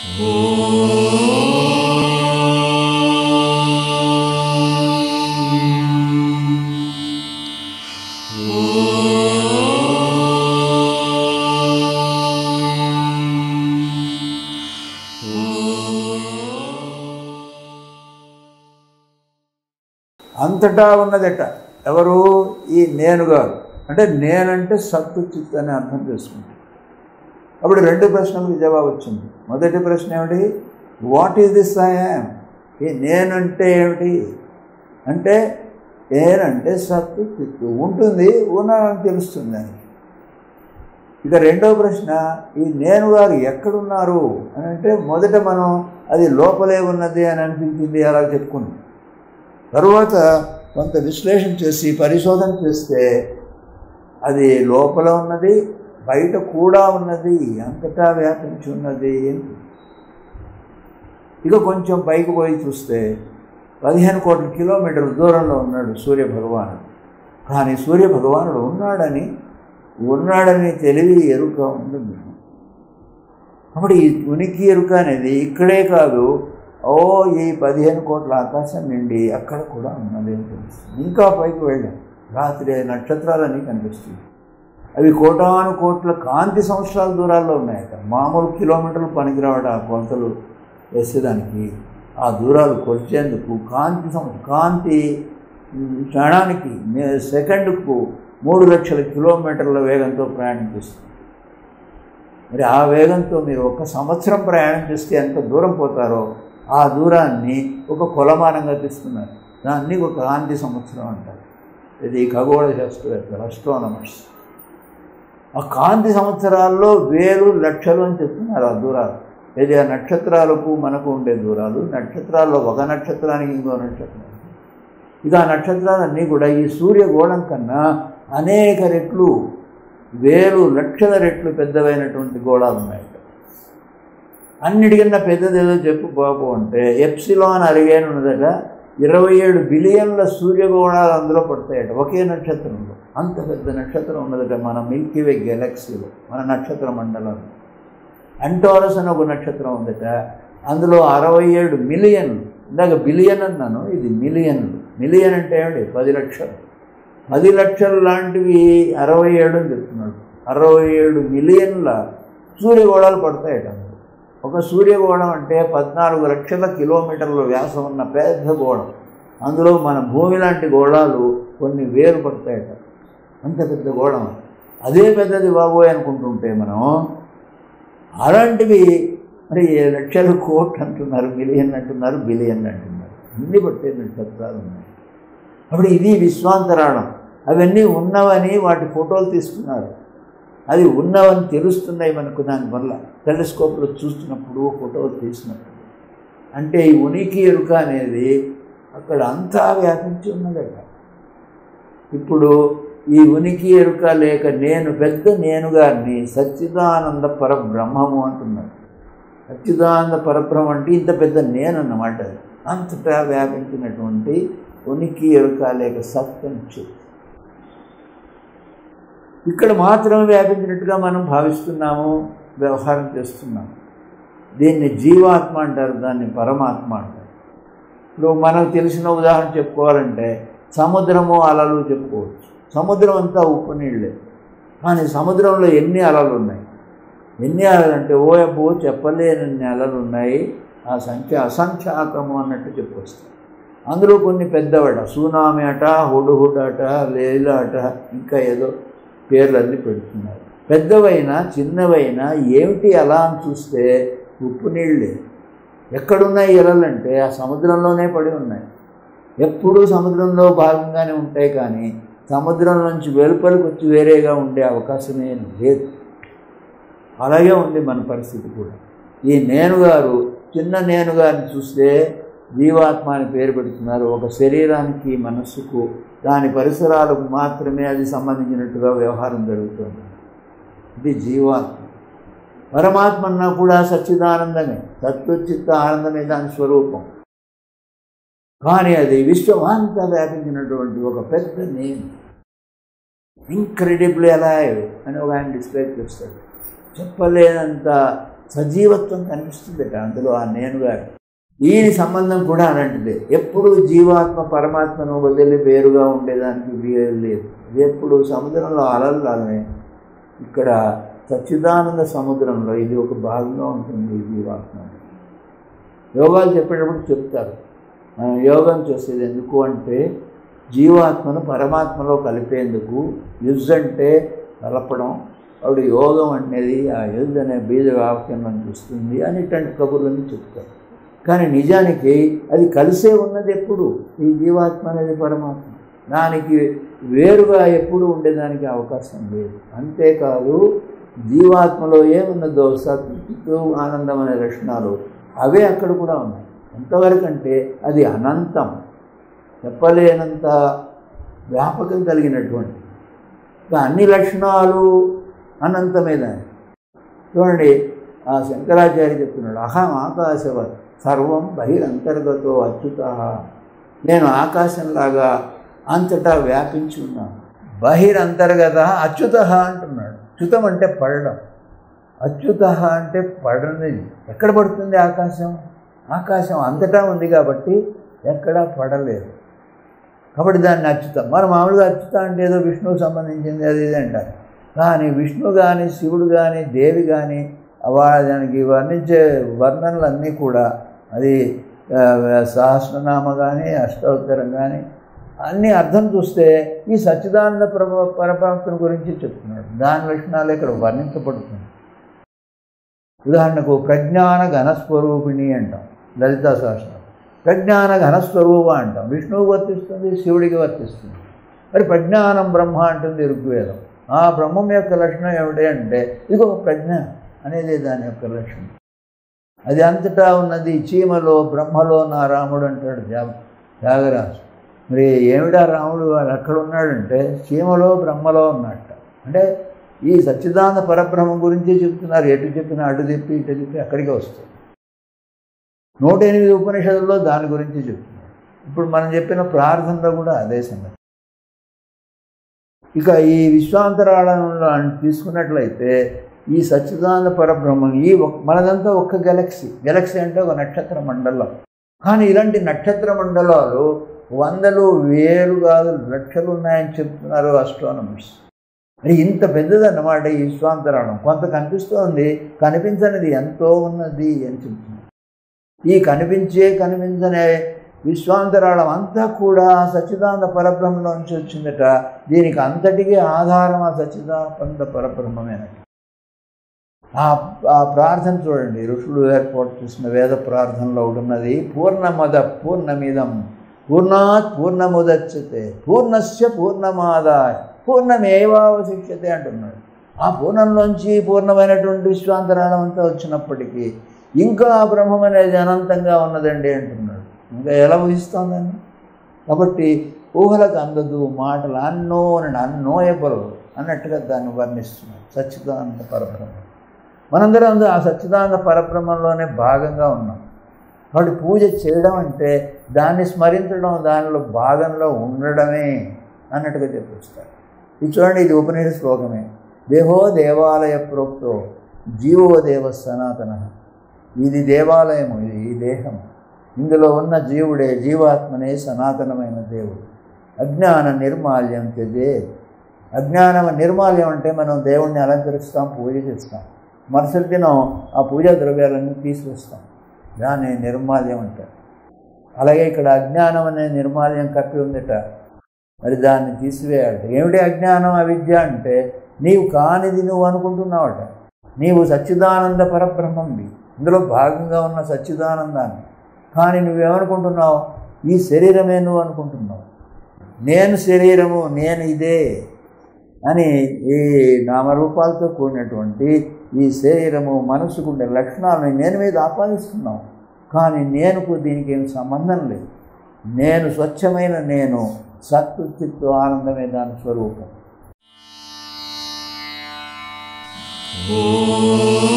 అంతటా ఉన్నదట ఎవరు ఈ నేను గారు అంటే నేనంటే సత్తు చిత్ అని అర్థం చేసుకుంటాం అప్పుడు రెండు ప్రశ్నలకు జవాబు వచ్చింది మొదటి ప్రశ్న ఏమిటి what is this I am ఈ నేనంటే ఏమిటి అంటే నేనంటే సత్తు చిత్తు ఉంటుంది ఉన్నానని తెలుస్తుంది అని ఇక రెండో ప్రశ్న ఈ నేను గారు ఎక్కడున్నారు అని అంటే మొదట మనం అది లోపలే ఉన్నది అని అనిపించింది అలా చెప్పుకున్నాం తరువాత కొంత విశ్లేషణ చేసి పరిశోధన చేస్తే అది లోపల ఉన్నది బయట కూడా ఉన్నది అంతటా వ్యాపించి ఉన్నది ఇక కొంచెం పైకి పోయి చూస్తే పదిహేను కోట్ల కిలోమీటర్ల దూరంలో ఉన్నాడు సూర్య భగవానుడు కానీ సూర్య భగవానుడు ఉన్నాడని ఉన్నాడని తెలివి ఎరుక ఉంటుంది అప్పుడు ఈ ఉనికి ఎరుక అనేది ఇక్కడే కాదు ఓ ఈ పదిహేను కోట్ల ఆకాశం నిండి అక్కడ కూడా ఉన్నది అని తెలుస్తుంది ఇంకా పైకి వెళ్ళాం రాత్రి నక్షత్రాలన్నీ కనిపిస్తుంది అవి కోటాను కోట్ల కాంతి సంవత్సరాల దూరాల్లో ఉన్నాయట మామూలు కిలోమీటర్లు పనికిరావట ఆ కొలతలు వేసేదానికి ఆ దూరాలు కొలిచేందుకు కాంతి సం- కాంతి ఉమ్, క్షణానికి మే- సెకండ్కు మూడు లక్షల కిలోమీటర్ల వేగంతో ప్రయాణం చేస్తుంది మరి ఆ వేగంతో మీరు ఒక సంవత్సరం ప్రయాణం చేస్తే ఎంత దూరం పోతారో ఆ దూరాన్ని ఒక కొలమానంగా తీస్తున్నారు దాన్ని ఒక కాంతి సంవత్సరం అంటారు ఇది ఖగోళ శాస్త్రవేత్తలు అస్ట్రోనమర్స్ ఆ కాంతి సంవత్సరాల్లో వేలు లక్షలు అని చెప్తున్నారు ఆ దూరాలు ఇది ఆ నక్షత్రాలకు మనకు ఉండే దూరాలు నక్షత్రాల్లో ఒక నక్షత్రానికి ఇంకో నక్షత్రం ఇక ఆ నక్షత్రాలన్నీ కూడా ఈ సూర్యగోళం కన్నా అనేక రెట్లు వేలు లక్షల రెట్లు పెద్దవైనటువంటి గోళాలు ఉన్నాయి అన్నిటికన్నా పెద్దది ఏదో చెప్పు బాబు అంటే ఎప్సిలాన్ అరిగేన్ ఉన్నదట ఇరవై ఏడు బిలియన్ల సూర్యగోళాలు అందులో పడతాయట ఒకే నక్షత్రంలో అంత పెద్ద నక్షత్రం ఉన్నదట మన మిల్కీవే గెలాక్సీలో మన నక్షత్ర మండలంలో అంటోరస్ అని ఒక నక్షత్రం ఉందట అందులో అరవై ఏడు మిలియన్లు ఇందాక బిలియన్ అన్నాను ఇది మిలియన్లు మిలియన్ అంటే ఏమిటి పది లక్షలు పది లక్షలు లాంటివి అరవై ఏడు అని చెప్తున్నాడు అరవై ఏడు మిలియన్ల సూర్యగోళాలు పడతాయట అందులో. ఒక సూర్యగోళం అంటే పద్నాలుగు లక్షల కిలోమీటర్ల వ్యాసం ఉన్న పెద్ద గోళం అందులో మన భూమి లాంటి గోళాలు కొన్ని వేలు పడతాయట అంత పెద్ద గోళం అదే పెద్దది బాబోయ్ అనుకుంటుంటే మనం అలాంటివి మరి ఏ లక్షల కోట్లు అంటున్నారు మిలియన్ అంటున్నారు బిలియన్ అంటున్నారు అన్ని పట్టే నక్షత్రాలు ఉన్నాయి అప్పుడు ఇది విశ్వాంతరాళం అవన్నీ ఉన్నవని వాటి ఫోటోలు తీసుకున్నారు అది ఉన్నవని తెలుస్తున్నాయి మనకు దానివల్ల టెలిస్కోప్లో చూస్తున్నప్పుడు ఫోటోలు తీసినప్పుడు అంటే ఈ ఉనికి ఎరుక అనేది అక్కడ అంతా వ్యాపించి ఉన్నదట ఇప్పుడు ఈ ఉనికి ఎరుక లేక నేను పెద్ద నేను గారిని సచ్చిదానంద పరబ్రహ్మము అంటున్నారు సచ్చిదానంద పరబ్రహ్మ అంటే ఇంత పెద్ద నేను అన్నమాట అది. అంతటా వ్యాపించినటువంటి ఉనికి ఎరుక లేక సత్యంచు ఇక్కడ మాత్రమే వ్యాపించినట్టుగా మనం భావిస్తున్నాము వ్యవహారం చేస్తున్నాము దీన్ని జీవాత్మ అంటారు దాన్ని పరమాత్మ అంటారు ఇప్పుడు మనకు తెలిసిన ఉదాహరణ చెప్పుకోవాలంటే సముద్రము అలలు చెప్పుకోవచ్చు సముద్రం అంతా ఉప్పు నీళ్ళే కానీ సముద్రంలో ఎన్ని అలలు ఉన్నాయి ఎన్ని అలలు అంటే ఓ అబ్బో చెప్పలేనన్ని అలలు ఉన్నాయి ఆ సంఖ్య అసంఖ్యాకము అన్నట్టు చెప్పొస్తాయి అందులో కొన్ని పెద్దవట సూనామి అట హుడుహుడ్ అట లేల అట ఇంకా ఏదో పేర్లన్నీ పెడుతున్నారు పెద్దవైనా చిన్నవైనా ఏమిటి అలా అని చూస్తే ఉప్పు నీళ్ళే ఎక్కడున్నాయి ఎలలంటే ఆ సముద్రంలోనే పడి ఉన్నాయి ఎప్పుడూ సముద్రంలో భాగంగానే ఉంటాయి కానీ సముద్రం నుంచి వెలుపలికి వచ్చి వేరేగా ఉండే అవకాశమే లేదు అలాగే ఉంది మన పరిస్థితి కూడా ఈ నేను గారు చిన్న నేను గారిని చూస్తే జీవాత్మ అని పేరు పెడుతున్నారు ఒక శరీరానికి మనస్సుకు దాని పరిసరాలకు మాత్రమే అది సంబంధించినట్టుగా వ్యవహారం జరుగుతుంది ఇది జీవాత్మ పరమాత్మ అన్నా కూడా సచ్చిదానందమే సత్వచిత్త ఆనందమే దాని స్వరూపం కానీ అది విశ్వమంతా వ్యాపించినటువంటి ఒక పెద్ద నేను ఇంక్రెడిబుల్ అలైవ్ అని ఒక ఆయన డిస్క్రైబ్ చేస్తాడు చెప్పలేనంత సజీవత్వం కనిపిస్తుందట అందులో ఆ నేను గారు దీని సంబంధం కూడా అలాంటిదే ఎప్పుడు జీవాత్మ పరమాత్మను వదిలి వేరుగా ఉండేదానికి వీలు లేదు ఇది ఎప్పుడు సముద్రంలో అలల్లానే ఇక్కడ సచ్చిదానంద సముద్రంలో ఇది ఒక భాగంగా ఉంటుంది ఈ జీవాత్మ యోగాలు చెప్పేటప్పుడు చెప్తారు మనం యోగం చేసేది ఎందుకు అంటే జీవాత్మను పరమాత్మలో కలిపేందుకు యుజ్ అంటే కలపడం అప్పుడు యోగం అనేది ఆ యుజ్ అనే బీజ వాక్యం చూస్తుంది అని ఇట్లాంటి కబుర్లన్నీ చెప్తారు కానీ నిజానికి అది కలిసే ఉన్నది ఎప్పుడు ఈ జీవాత్మ అనేది పరమాత్మ దానికి వేరుగా ఎప్పుడు ఉండేదానికి అవకాశం లేదు అంతేకాదు జీవాత్మలో ఏమున్నదో సత్తు ఆనందం అనే లక్షణాలు అవే అక్కడ కూడా ఉన్నాయి ఎంతవరకు అంటే అది అనంతం చెప్పలేనంత వ్యాపకం కలిగినటువంటి ఇంకా అన్ని లక్షణాలు అనంతమే దాని చూడండి ఆ శంకరాచార్య చెప్తున్నాడు అహం ఆకాశవత్ సర్వం బహిరంతర్గతో అచ్యుత నేను ఆకాశంలాగా అంతటా వ్యాపించి ఉన్నాను బహిరంతర్గత అచ్యుత అంటున్నాడు అచ్యుతం అంటే పడడం అచ్యుత అంటే పడనిది ఎక్కడ పడుతుంది ఆకాశం ఆకాశం అంతటా ఉంది కాబట్టి ఎక్కడా పడలేదు కాబట్టి దాన్ని అచ్యుతం మనం మామూలుగా అచ్యుత అంటే ఏదో విష్ణువుకు సంబంధించింది అది ఇది అంటారు కానీ విష్ణు కానీ శివుడు కానీ దేవి కానీ దానికి వర్ణించే వర్ణనలన్నీ కూడా అది సహస్రనామ కానీ అష్టోత్తరం కానీ అన్ని అర్థం చూస్తే ఈ సచ్చిదానంద ప్రభ పరమాత్మ గురించి చెప్తున్నాడు దాని లక్షణాలు ఇక్కడ వర్ణించబడుతుంది ఉదాహరణకు ప్రజ్ఞాన ఘనస్వరూపిణి అంటాం లలితా సహస్రం ప్రజ్ఞాన ఘనస్వరూప అంటాం విష్ణువుకి వర్తిస్తుంది శివుడికి వర్తిస్తుంది మరి ప్రజ్ఞానం బ్రహ్మ అంటుంది ఋగ్వేదం ఆ బ్రహ్మం యొక్క లక్షణం ఏమిటి అంటే ఇదిగో ప్రజ్ఞ అనేది దాని యొక్క లక్షణం అది అంతటా ఉన్నది చీమలో బ్రహ్మలో నా రాముడు అంటాడు త్యాగ త్యాగరాజు మరి ఏమిటా రాముడు వాడు ఎక్కడ ఉన్నాడంటే చీమలో బ్రహ్మలో ఉన్నట్ట అంటే ఈ సచ్చిదానంద పరబ్రహ్మం గురించి చెప్తున్నారు ఎటు చెప్పినా అటు తిప్పి ఇటు తిప్పి అక్కడికే వస్తుంది నూట ఎనిమిది ఉపనిషత్తుల్లో దాని గురించి చెప్తున్నారు ఇప్పుడు మనం చెప్పిన ప్రార్థనలో కూడా అదే సంగతి ఇక ఈ విశ్వాంతరాళంలో తీసుకున్నట్లయితే ఈ సచ్చిదానంద పరబ్రహ్మం ఈ మనదంతా ఒక్క గెలక్సీ గెలక్సీ అంటే ఒక నక్షత్ర మండలం కానీ ఇలాంటి నక్షత్ర మండలాలు వందలు వేలు కాదు లక్షలు ఉన్నాయని చెప్తున్నారు ఆస్ట్రానమర్స్ మరి ఇంత పెద్దదన్నమాట ఈ విశ్వాంతరాళం కొంత కనిపిస్తోంది కనిపించనిది ఎంతో ఉన్నది అని చెప్తున్నారు ఈ కనిపించే కనిపించనే విశ్వాంతరాళం అంతా కూడా సచ్చిదానంద పరబ్రహ్మలోంచి వచ్చిందట దీనికి అంతటికీ ఆధారం ఆ సచ్చిదానంద పరబ్రహ్మమేనట ఆ ఆ ప్రార్థన చూడండి ఋషులు ఏర్పాటు చేసిన వేద ప్రార్థనలో ఒకటి ఉన్నది పూర్ణమద పూర్ణమిదం పూర్ణాత్ పూర్ణముదచ్చతే పూర్ణస్య పూర్ణమాదాయ పూర్ణమేవావశిష్యతే అంటున్నాడు ఆ పూర్ణంలోంచి పూర్ణమైనటువంటి విశ్వాంతరాళం అంతా వచ్చినప్పటికీ ఇంకా ఆ బ్రహ్మం అనేది అనంతంగా ఉన్నదండి అంటున్నాడు ఇంకా ఎలా ఊహిస్తోందండి కాబట్టి ఊహలకు అందదు మాటలు అన్నోన్ అన్నోయబుల్ అన్నట్టుగా దాన్ని వర్ణిస్తున్నాడు సచ్చిదానంద పరబ్రహ్మ మనందరం అందరూ ఆ సచ్చిదానంద పరబ్రహ్మంలోనే భాగంగా ఉన్నాం కాబట్టి పూజ చేయడం అంటే దాన్ని స్మరించడం దానిలో భాగంలో ఉండడమే అన్నట్టుగా చెప్పిస్తారు ఇది చూడండి ఇది ఉపనిష శ్లోకమే దేహో దేవాలయ ప్రోక్తో జీవో దేవ సనాతన ఇది దేవాలయము ఇది ఈ దేహం ఇందులో ఉన్న జీవుడే జీవాత్మనే సనాతనమైన దేవుడు అజ్ఞాన నిర్మాల్యం తెజే అజ్ఞానం నిర్మాల్యం అంటే మనం దేవుణ్ణి అలంకరిస్తాం పూజ చేస్తాం మరుసటి దినం ఆ పూజా ద్రవ్యాలన్నీ తీసివేస్తాం దాన్ని నిర్మాల్యం అంటారు అలాగే ఇక్కడ అజ్ఞానం అనే నిర్మాల్యం కప్పి ఉందట మరి దాన్ని తీసివేయాలి ఏమిటి అజ్ఞానం అవిద్య అంటే నీవు కానిది నువ్వు అనుకుంటున్నావట నీవు సచ్చిదానంద పరబ్రహ్మంవి ఇందులో భాగంగా ఉన్న సచ్చిదానందాన్ని కానీ నువ్వేమనుకుంటున్నావు ఈ శరీరమే నువ్వు అనుకుంటున్నావు నేను శరీరము నేను ఇదే అని ఈ నామరూపాలతో కూడినటువంటి ఈ శరీరము మనసుకుండే లక్షణాలను నేను మీద ఆపాదిస్తున్నావు కానీ నేనుకు దీనికి ఏం సంబంధం లేదు నేను స్వచ్ఛమైన నేను సత్తు చిత్తు ఆనందమే దాని స్వరూపం ఓ